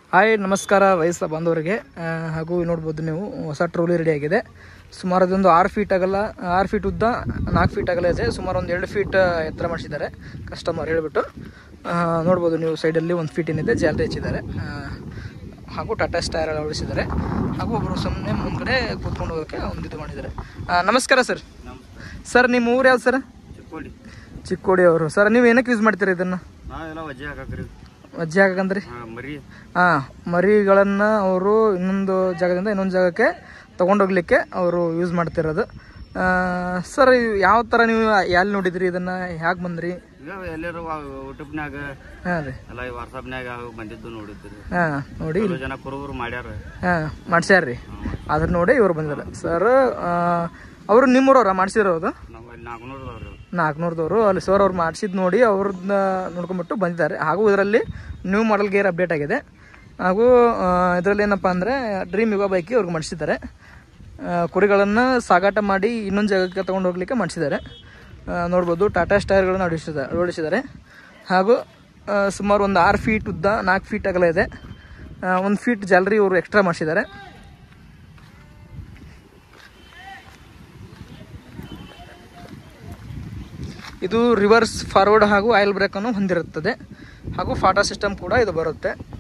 hi ನಮಸ್ಕಾರ ವಯಸ್ಸ ಬಾಂಧವರಿಗೆ ಆ, ಹಾಗೂ ನೋಡ್ಬೋದು ನೀವು ಹೊಸ ಟ್ರೋಲಿ ರೆಡಿ ಆಗಿದೆ ಸುಮಾರು ಅದೊಂದು ಆರು ಫೀಟ್ ಆಗಲ್ಲ ಆರು ಫೀಟ್ ಉದ್ದ ನಾಲ್ಕು ಫೀಟ್ ಆಗಲ್ಲ ಇದೆ ಸುಮಾರು ಒಂದು ಎರಡು ಫೀಟ್ ಎತ್ತರ ಮಾಡಿಸಿದ್ದಾರೆ ಕಸ್ಟಮರ್ ಹೇಳ್ಬಿಟ್ಟು ಆ, ನೋಡ್ಬೋದು ನೀವು ಸೈಡಲ್ಲಿ ಒಂದು ಫೀಟ್ ಏನಿದೆ ಜಾಲರಿ ಹಚ್ಚಿದ್ದಾರೆ ಆ, ಹಾಗೂ ಟಾಟಾ ಸ್ಟೈರ್ ಅಳವಡಿಸಿದ್ದಾರೆ ಹಾಗೂ ಒಬ್ಬರು ಸುಮ್ಮನೆ ಮುಂದ್ಗಡೆ ಕೂತ್ಕೊಂಡು ಹೋಗೋಕ್ಕೆ ಒಂದು ಇದು ಮಾಡಿದ್ದಾರೆ ಆ, ನಮಸ್ಕಾರ ಸರ್ ಸರ್ ನಿಮ್ಮ ಊರು ಯಾವ್ದು ಸರ್ ಚಿಕ್ಕೋಡಿ ಚಿಕ್ಕೋಡಿ ಅವರು ಸರ್ ನೀವು ಏನಕ್ಕೆ ಯೂಸ್ ಮಾಡ್ತೀರಾ ಇದನ್ನು ನಾವೆಲ್ಲ ವಜ್ಜೆ ಹಾಕಾಕ್ರಿ ಅಜ್ಜಿ ಹಾಕಂದ್ರಿ ಹಾ ಮರಿ ಹಾಂ ಮರಿಗಳನ್ನು ಅವರು ಇನ್ನೊಂದು ಜಾಗದಿಂದ ಇನ್ನೊಂದು ಜಾಗಕ್ಕೆ ತೊಗೊಂಡೋಗ್ಲಿಕ್ಕೆ ಅವರು ಯೂಸ್ ಮಾಡ್ತಿರೋದು ಸರ್ ಯಾವ ಥರ ನೀವು ಎಲ್ಲಿ ನೋಡಿದ್ರಿ ಇದನ್ನು ಹೇಗೆ ಬಂದ್ರಿ ಈಗ ಎಲ್ಲರೂ ಯೂಟ್ಯೂಬ್ನ್ಯಾಗ ಹಾಂ ರೀ ಎಲ್ಲ ಈ ವಾಟ್ಸಪ್ನ್ಯಾಗ ಬಂದಿದ್ದು ನೋಡಿದ್ರಿ ಹಾಂ ನೋಡಿ ಕೆಲವು ಜನ ಕುರುಬರು ಮಾಡ್ಯಾರ ಹಾಂ ಮಾಡ್ಸ್ಯಾರ್ರಿ ಅದ್ರ ನೋಡಿ ಇವ್ರು ಬಂದಿದ್ದಾರೆ ಸರ್ ಅವರು ನಿಮ್ಮೂರವ್ರ ಮಾಡ್ಸಿರೋದು ನಾವು ಅಲ್ಲಿ ನಾಲ್ಕುನೂರದವ್ರು ನಾಲ್ಕುನೂರದವರು ಅಲ್ಲಿ ಸರ್ ಅವ್ರು ಮಾಡಿಸಿದ್ ನೋಡಿ ಅವ್ರನ್ನ ನೋಡ್ಕೊಂಬಿಟ್ಟು ಬಂದಿದ್ದಾರೆ ಹಾಗೂ ಇದರಲ್ಲಿ ನ್ಯೂ ಮಾಡೆಲ್ ಗೇರ್ ಅಪ್ಡೇಟ್ ಆಗಿದೆ ಹಾಗೂ ಇದರಲ್ಲಿ ಏನಪ್ಪ ಅಂದರೆ ಡ್ರೀಮ್ ಯುಗ ಬೈಕಿ ಅವ್ರಿಗೆ ಮಾಡಿಸಿದ್ದಾರೆ ಕುರಿಗಳನ್ನು ಸಾಗಾಟ ಮಾಡಿ ಇನ್ನೊಂದು ಜಾಗಕ್ಕೆ ತೊಗೊಂಡು ಹೋಗ್ಲಿಕ್ಕೆ ಮಾಡಿಸಿದ್ದಾರೆ ನೋಡ್ಬೋದು ಟಾಟಾ ಸ್ಟೈರ್ಗಳನ್ನು ಅಳವಡಿಸಿದ್ದಾರೆ ಅಳವಡಿಸಿದ್ದಾರೆ ಹಾಗೂ ಆ, ಸುಮಾರು ಒಂದು ಆರು ಫೀಟ್ ಉದ್ದ ನಾಲ್ಕು ಫೀಟ್ ಅಗಲ ಇದೆ ಒಂದು ಫೀಟ್ ಜಾಲರಿ ಇವರು ಎಕ್ಸ್ಟ್ರಾ ಮಾಡಿಸಿದ್ದಾರೆ ಇದು ರಿವರ್ಸ್ ಫಾರ್ವರ್ಡ್ ಹಾಗೂ ಆಯಿಲ್ ಬ್ರೇಕನ್ನು ಹೊಂದಿರುತ್ತದೆ ಹಾಗೂ ಫಾಟಾ ಸಿಸ್ಟಮ್ ಕೂಡ ಇದು ಬರುತ್ತೆ